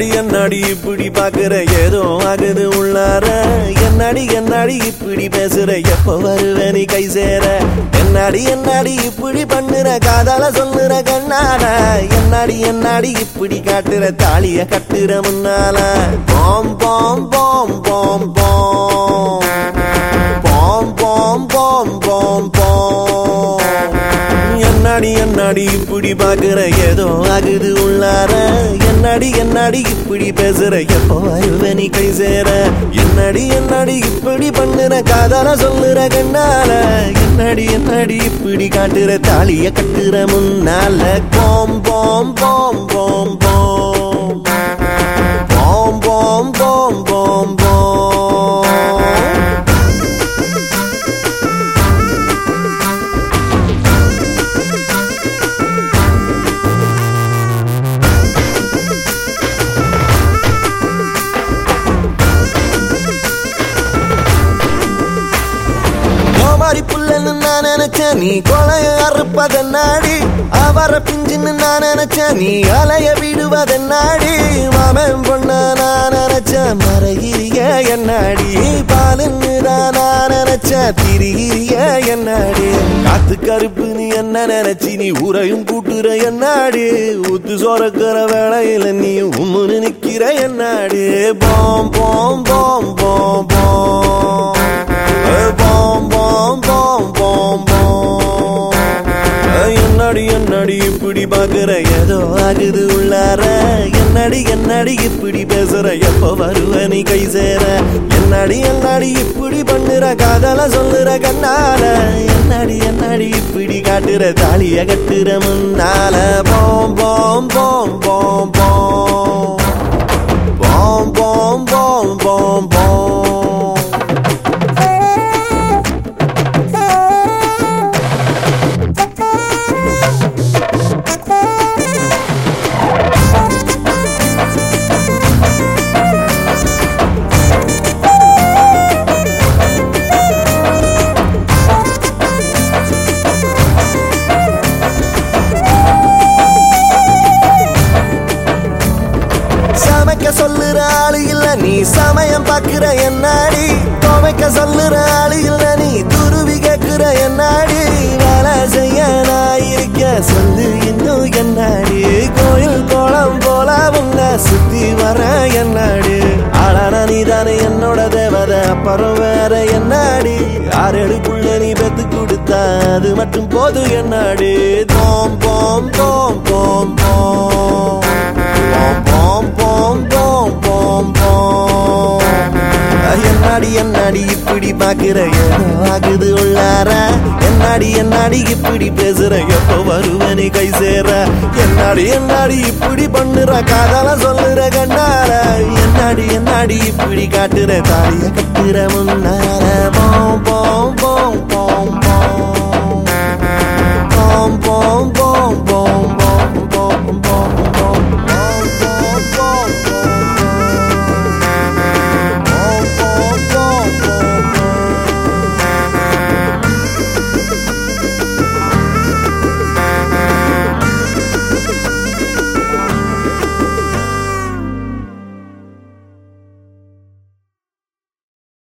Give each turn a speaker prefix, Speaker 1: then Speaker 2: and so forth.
Speaker 1: என்னடி என்னடி இப்படி பாக்குற ஏதோ ஆகுது உள்ளார என்னடி என்னடி இப்படி பேசுற எப்ப வருவ நீ கை சேர என்னடி என்னடி இப்படி பண்ணுற காதால சொல்லுற கண்ணால என்னடி என்னடி இப்படி காட்டுற தாலிய கட்டுற முன்னால பாம் பாம் பாம் பாம் பாம் பாம் பாம் பாம் பாம் பாம் என்னடி என்னடி இப்படி பாக்குற ஏதோ ஆகுது உள்ளார என்னடி என்னடி இப்படி பேசுற எப்போ வருவ நீ கை சேர என்னடி என்னடி இப்படி பண்ணுற காதால சொல்லுற கண்ணால என்னடி என்னடி இப்படி காட்டுற தாலிய கட்டுற முன்னால பாம் பாம் பாம் பாம் பாம் பாம் பாம் பாம் பாம் பாம் கோமாரி புள்ளன்னு நான் நினைச்சேன் நீ கொலைய அறுப்பதென்னாடி அவர பிஞ்சுன்னு நான் நினைச்சேன் நீ அலைய விடுவதென்னாடி மாமன் பொண்ண நான் நினைச்சேன் மறைகிறிய என்னாடி பாலுன்னு தான் நான் நினைச்சேன் திரிகிறிய என்னாடி காத்து கருப்புன்னு என்ன நினைச்சி நீ ஊரையும் கூட்டுற என்னாடி ஊத்து சோறக்கிற வேளையில நீ உம்முன்னு நிக்கிற என்னாடி பாம் பாம் பாம் பாம் பாம் பாம் பாம் பாம் பாம் பாம் என்னடி என்னடி இப்படி பாக்குற ஏதோ ஆகுது உள்ளார என்னடி என்னடி இப்படி பேசுற எப்ப வருவ நீ கை சேர என்னடி என்னடி இப்படி பண்ணுற காதல சொல்லுற கண்ணால என்னடி என்னடி இப்படி காட்டுற தாலிய கட்டுற முன்னால பாம் பாம் பாம் பாம் பாம் பாம் பாம் பாம் பாம் பாம் சமைக்க சொல்லுற ஆளு இல்ல நீ சமயம் பாக்குற என்னாடி துவைக்க சொல்லுற ஆளு இல்ல நீ துருவி கேக்குற என்னாடி வேலை செய்ய நான் இருக்க சொல்லு இன்னும் என்னாடி கோயில் கோலம் போல உன்னை சுத்தி வர என்னாடி ஆளான நீ தானே என்னோட தேவதை அப்புறம் வேற என்னாடி ஆறெடுக்குள்ள நீ பெத்து கொடுத்தா அது மட்டும் போதும் என்னாடி போம் போம் போம் போம் போம் போம் போம் போம் போம் போம் என்னாடி என்னாடி இப்படி பாக்குற ஏதோ ஆகுது உள்ளார என்னாடி என்னாடி இப்படி பேசுற எப்போ வருவனி கை சேர என்னாடி என்னாடி இப்படி பண்ணுற காதல சொல்லுற கண்ணார என்னாடி என்னாடி இப்படி காட்டுற தாலிய கட்டுற முன்னார